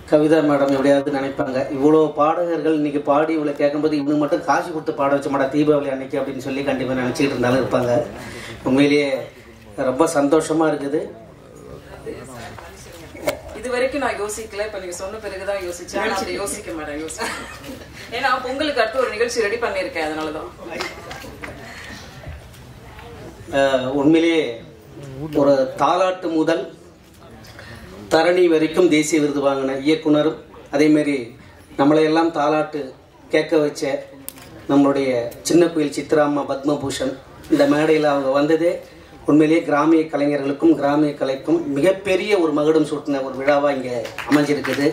Kavitha madam எப்படியாவது நினைப்பாங்க இவ்வளோ பாடகர்கள் இன்னைக்கு பாடி இவ்வளோ கேட்கும்போது இவனுக்கு மட்டும் காசு கொடுத்து பாட வச்ச மாட்டா தீபாவளி அன்னைக்கு அப்படின்னு சொல்லி கண்டிப்பாக நினச்சிக்கிட்டு இருந்தாலும் இருப்பாங்க உண்மையிலேயே ரொம்ப சந்தோஷமாக இருக்குது இது வரைக்கும் நான் யோசிக்கல இப்ப நீங்க சொன்ன பிறகுதான் யோசிச்சேன் ஆனா அப்படி யோசிக்க மாட்டேன் யோசி ஏன்னா பொங்கலுக்கு அடுத்து ஒரு நிகழ்ச்சி ரெடி பண்ணியிருக்கேன் அதனாலதான் அஹ், உண்மையிலேயே ஒரு தாலாட்டு முதல் தரணி வரைக்கும் தேசிய விருது வாங்கின இயக்குனரும் அதேமாரி நம்மளையெல்லாம் தாலாட்டு கேட்க வச்ச நம்மளுடைய சின்ன குயில் சித்ராம்மா பத்மபூஷன் இந்த மேடையில் அவங்க வந்ததே உண்மையிலேயே கிராமிய கலைஞர்களுக்கும் கிராமிய கலைக்கும் மிகப்பெரிய ஒரு மகுடம் சூட்டின ஒரு விழாவாக இங்கே அமைஞ்சிருக்குது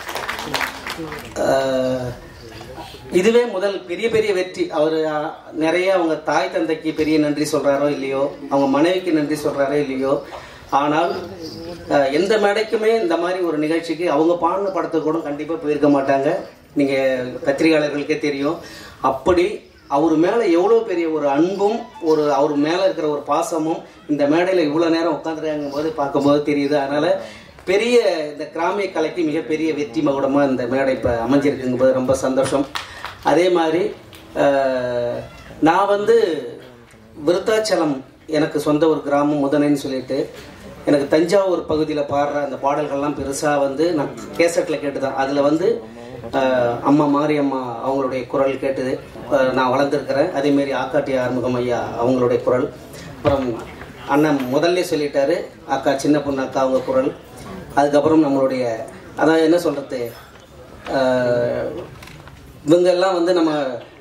அஹ், இதுவே முதல் பெரிய பெரிய வெற்றி அவர் நிறைய அவங்க தாய் தந்தைக்கு பெரிய நன்றி சொல்றாரோ இல்லையோ அவங்க மனைவிக்கு நன்றி சொல்றாரோ இல்லையோ ஆனால் அஹ், எந்த மேடைக்குமே இந்த மாதிரி ஒரு நிகழ்ச்சிக்கு அவங்க பாடின படத்துக்கு கூட கண்டிப்பாக போயிருக்க மாட்டாங்க நீங்க பத்திரிகையாளர்களுக்கே தெரியும் அப்படி அவர் மேலே எவ்வளோ பெரிய ஒரு அன்பும் ஒரு அவர் மேலே இருக்கிற ஒரு பாசமும் இந்த மேடையில் இவ்வளோ நேரம் உட்காந்துருக்காங்கும் போது பார்க்கும்போது தெரியுது அதனால பெரிய இந்த கிராமிய கலைக்கு மிகப்பெரிய வெற்றி மகுடமாக இந்த மேடை இப்போ அமைஞ்சிருக்குங்கும்போது ரொம்ப சந்தோஷம் அதே மாதிரி அஹ், நான் வந்து விருத்தாச்சலம் எனக்கு சொந்த ஒரு கிராமம் முதனைன்னு சொல்லிட்டு எனக்கு தஞ்சாவூர் பகுதியில் பாடுற அந்த பாடல்கள்லாம் பெருசாக வந்து நான் கேசட்டில் கேட்டுதான் அதில் வந்து அஹ், அம்மா மாரியம்மா அவங்களுடைய குரல் கேட்டது அஹ், நான் வளர்ந்துருக்கிறேன் அதேமாரி ஆக்காட்டி ஆறுமுகம் ஐயா அவங்களுடைய குரல் அப்புறம் அண்ணன் முதல்ல சொல்லிட்டாரு அக்கா சின்ன பொண்ணு அக்கா அவங்க குரல் அதுக்கப்புறம் நம்மளுடைய அதான் என்ன சொல்கிறது இவங்கெல்லாம் வந்து நம்ம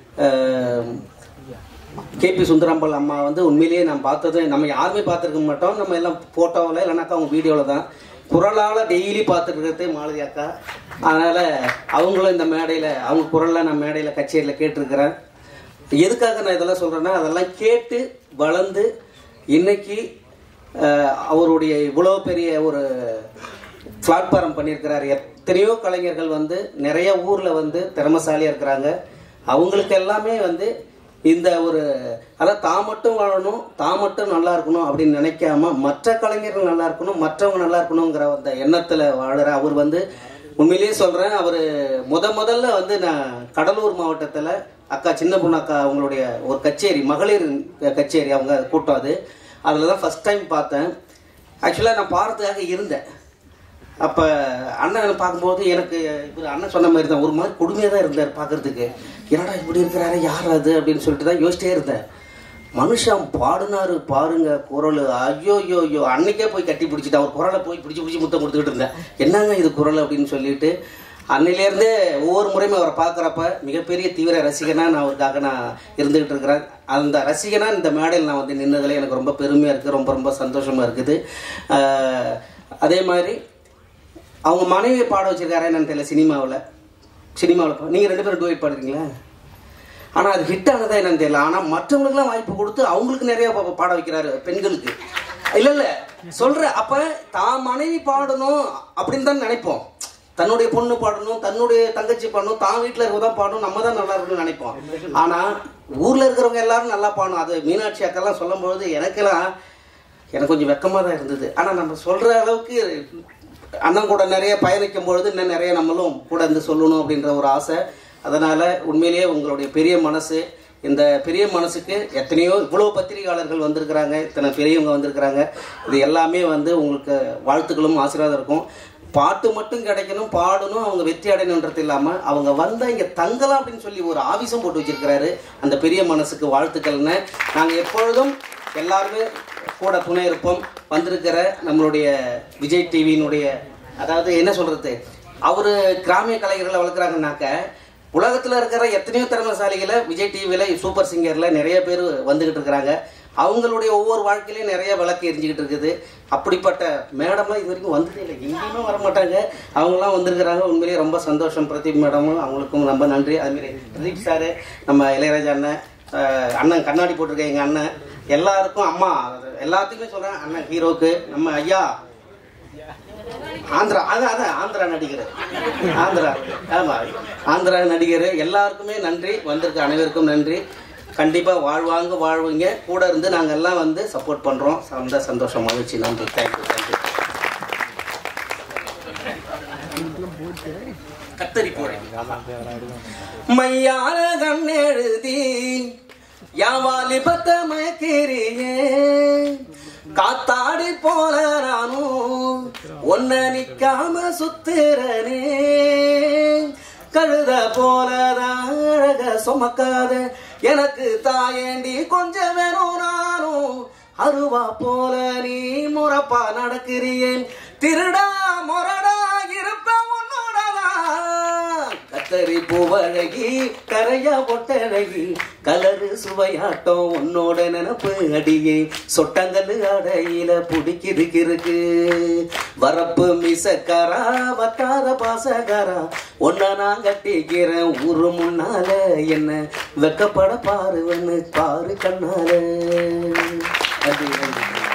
கேபி சுந்தராம்பல் அம்மா வந்து உண்மையிலேயே நான் பார்த்தது நம்ம யாருமே பார்த்துருக்க மாட்டோம் நம்ம எல்லாம் ஃபோட்டோவில் இல்லைனாக்கா அவங்க வீடியோவில் தான் குரலால் டெய்லி பார்த்துருக்கிறதே மாலதி அக்கா அதனால் அவங்களும் இந்த மேடையில் அவங்க குரலில் நான் மேடையில் கச்சேரியில் கேட்டிருக்கிறேன் எதுக்காக நான் இதெல்லாம் சொல்கிறேன்னா அதெல்லாம் கேட்டு வளர்ந்து இன்னைக்கு அஹ், அவருடைய இவ்வளோ பெரிய ஒரு பிளாட்ஃபாரம் பண்ணியிருக்கிறார் எத்தனையோ கலைஞர்கள் வந்து நிறைய ஊரில் வந்து திறமசாலியாக இருக்கிறாங்க அவங்களுக்கு எல்லாமே வந்து இந்த ஒரு அதான் தான் மட்டும் வாழணும் தான் மட்டும் நல்லா இருக்கணும் அப்படின்னு நினைக்காம மற்ற கலைஞர்கள் நல்லா இருக்கணும் மற்றவங்க நல்லா இருக்கணுங்கிற அந்த எண்ணத்தில் வாழுற அவர் வந்து உண்மையிலேயே சொல்கிறேன் அவர் முத முதல்ல வந்து நான் கடலூர் மாவட்டத்தில் அக்கா சின்ன பொண்ணு அக்கா அவங்களுடைய ஒரு கச்சேரி மகளிர் கச்சேரி அவங்க கூட்டம் அது அதில் தான் ஃபஸ்ட் டைம் பார்த்தேன் ஆக்சுவலாக நான் பாடுறதுக்காக இருந்தேன் அப்போ அண்ணன் பார்க்கும்போது எனக்கு இவர் அண்ணன் சொன்ன மாதிரி தான் ஒரு மாதிரி கொடுமையாக தான் இருந்தார் பார்க்கறதுக்கு என்னடா இப்படி இருக்கிறாரு யார் அது அப்படின்னு சொல்லிட்டு தான் யோசிச்சிட்டே இருந்தேன் மனுஷன் பாடினாரு பாருங்க குரல் ஐயோ ஐயோ ஐயோ அன்னைக்கே போய் கட்டி பிடிச்சிட்டு அவர் குரலை போய் பிடிச்சி பிடிச்சி முத்தம் கொடுத்துக்கிட்டு இருந்தேன் என்னங்க இது குரல் அப்படின்னு சொல்லிட்டு அன்னையிலேருந்தே ஒவ்வொரு முறையும் அவரை பார்க்குறப்ப மிகப்பெரிய தீவிர ரசிகனா நான் அவருக்காக நான் இருந்துகிட்டு இருக்கிறேன் அந்த ரசிகனா இந்த மேடையில் நான் வந்து நின்னதில் எனக்கு ரொம்ப பெருமையாக இருக்குது ரொம்ப ரொம்ப சந்தோஷமாக இருக்குது ஆஹ் அதே மாதிரி அவங்க மனைவியை பாட வச்சிருக்காரா என்னன்னு தெரியல சினிமாவில் சினிமாவில் நீங்கள் ரெண்டு பேரும் டூயட் பாடுறீங்களா ஆனால் அது ஹிட் ஆனதா என்னன்னு தெரியல ஆனால் மற்றவங்களுக்குலாம் வாய்ப்பு கொடுத்து அவங்களுக்கு நிறைய பா- பாட வைக்கிறாரு பெண்களுக்கு இல்லை இல்லை சொல்கிறேன் அப்போ தான் மனைவி பாடணும் அப்படின்னு தான் நினைப்போம் தன்னுடைய பொண்ணு பாடணும் தன்னுடைய தங்கச்சி பாடணும் தான் வீட்டில் இருக்கதான் பாடணும் நம்ம தான் நல்லா இருக்கணும்னு நினைப்போம் ஆனால் ஊரில் இருக்கிறவங்க எல்லாரும் நல்லா பாடணும் அது மீனாட்சி அக்கெல்லாம் சொல்லும்போது எனக்கெல்லாம் எனக்கு கொஞ்சம் வெக்கமாக தான் இருந்தது ஆனால் நம்ம சொல்கிற அளவுக்கு அண்ணன் கூட நிறைய பயணிக்கும் பொழுது இன்னும் நிறைய நம்மளும் கூட இருந்து சொல்லணும் அப்படின்ற ஒரு ஆசை அதனால் உண்மையிலேயே உங்களுடைய பெரிய மனசு இந்த பெரிய மனசுக்கு எத்தனையோ இவ்வளோ பத்திரிகையாளர்கள் வந்திருக்கிறாங்க இத்தனை பெரியவங்க வந்திருக்கிறாங்க இது எல்லாமே வந்து உங்களுக்கு வாழ்த்துக்களும் ஆசீர்வாதம் இருக்கும் பாட்டு மட்டும் கிடைக்கணும் பாடணும் அவங்க வெற்றி அடையணுன்றது இல்லாமல் அவங்க வந்தால் இங்கே தங்கலாம் அப்படின்னு சொல்லி ஒரு ஆவிசம் போட்டு வச்சிருக்கிறாரு அந்த பெரிய மனசுக்கு வாழ்த்துக்கள்னு நாங்கள் எப்பொழுதும் எல்லாருமே கூட துணை இருப்போம் வந்திருக்கிற நம்மளுடைய விஜய் டிவியினுடைய அதாவது என்ன சொல்றது அவரு கிராமிய கலைஞர்களை வளர்க்குறாங்கனாக்க உலகத்தில் இருக்கிற எத்தனையோ திறமைசாலிகளை விஜய் டிவியில் சூப்பர் சிங்கரில் நிறைய பேர் வந்துக்கிட்டு இருக்கிறாங்க அவங்களுடைய ஒவ்வொரு வாழ்க்கையிலையும் நிறைய விளக்கு எரிஞ்சுக்கிட்டு இருக்குது அப்படிப்பட்ட மேடம்லாம் இது வரைக்கும் வந்ததே இல்லை எங்கேயுமே வர மாட்டாங்க அவங்களாம் வந்திருக்கிறாங்க உண்மையிலேயே ரொம்ப சந்தோஷம் பிரதீப் மேடமும் அவங்களுக்கும் ரொம்ப நன்றி அதுமாரி பிரதீப் சாரு நம்ம இளையராஜா அண்ணன் அஹ் அண்ணன் கண்ணாடி போட்டிருக்க எங்கள் அண்ணன் எல்லாருக்கும் அம்மா எல்லாத்துக்குமே சொல்கிறேன் அண்ணன் ஹீரோக்கு நம்ம ஐயா ஆந்திரா அதான் அதான் ஆந்திரா நடிகர் ஆந்திரா ஆமா ஆந்திரா நடிகர் எல்லாருக்குமே நன்றி வந்திருக்க அனைவருக்கும் நன்றி கண்டிப்பா வாழ்வாங்க வாழ்வீங்க கூட இருந்து நாங்க எல்லாம் வந்து சப்போர்ட் பண்றோம் அந்த சந்தோஷம் மகிழ்ச்சி நன்றி தேங்க்யூ தேங்க்யூ கத்தரி போழை மையான கண்ணெழுதி யாவாலி பத்த மயக்கிறியே காத்தாடி போல நானும் ஒன்ன நிக்காம சுத்துறனே கழுத போலதான் அழக சுமக்காத எனக்கு தாயேண்டி கொஞ்சம் வேணும் நானும் அருவா போல நீ முறப்பா நடக்கிறேன் திருடா முரடா இருப்ப உன்னோடதான் கத்தரி பூவழகி கரையா பொட்டழகி கலரு சுவையாட்டம் உன்னோட நினப்பு அடியே சொட்டங்கல்லு அடையில புடிக்குது கிறுக்கு வரப்பு மிசக்காரா வக்காத பாசக்காரா ஒன்ன நான் கட்டிக்கிறேன் ஊரு முன்னால என்ன வெக்கப்பட பாருவன்னு பாரு கண்ணால நன்றி நன்றி